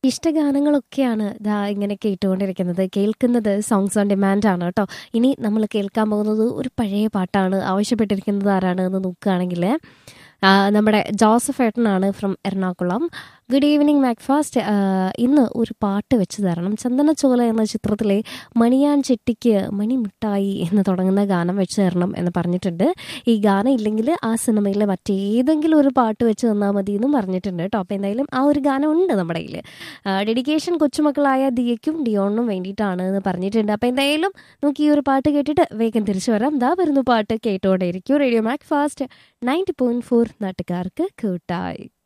ഇഷ്ടഗാനങ്ങളൊക്കെയാണ് ദാ ഇങ്ങനെ കേട്ടുകൊണ്ടിരിക്കുന്നത് കേൾക്കുന്നത് സോങ്സ് ഓൺ ഡിമാൻഡ് ആണ് കേട്ടോ ഇനി നമ്മൾ കേൾക്കാൻ പോകുന്നത് ഒരു പഴയ പാട്ടാണ് ആവശ്യപ്പെട്ടിരിക്കുന്നത് ആരാണ് എന്ന് നോക്കുകയാണെങ്കിൽ ആ, നമ്മുടെ ജോസഫ് ഏട്ടനാണ് from Ernakulam good evening Macfast ഇന്ന് ഒരു പാട്ട് വെച്ച് തരണം ചന്ദനച്ചോല എന്ന ചിത്രത്തിലെ മണിയാൻ ചെട്ടിക്ക് മണിമിഠായി എന്ന് തുടങ്ങുന്ന ഗാനം വെച്ച് തരണം എന്ന് പറഞ്ഞിട്ടുണ്ട് ഈ ഗാനം ഇല്ലെങ്കിൽ ആ സിനിമയിലെ മറ്റേതെങ്കിലും ഒരു പാട്ട് വെച്ച് തന്നാൽ മതി എന്നും പറഞ്ഞിട്ടുണ്ട് കേട്ടോ അപ്പോൾ എന്തായാലും ആ ഒരു ഗാനം ഉണ്ട് നമ്മുടെ കയ്യിൽ ഡെഡിക്കേഷൻ കൊച്ചുമക്കളായ ദിയയ്ക്കും ഡിയോണിനും വേണ്ടിയിട്ടാണ് എന്ന് പറഞ്ഞിട്ടുണ്ട് അപ്പോൾ എന്തായാലും നമുക്ക് ഈ ഒരു പാട്ട് കേട്ടിട്ട് വേഗം തിരിച്ചു വരാം ദാ വരുന്നു പാട്ട് കേട്ടോടെ ഇരിക്കും radio Macfast ninety point four നാട്ടുകാർക്ക് കൂട്ടായി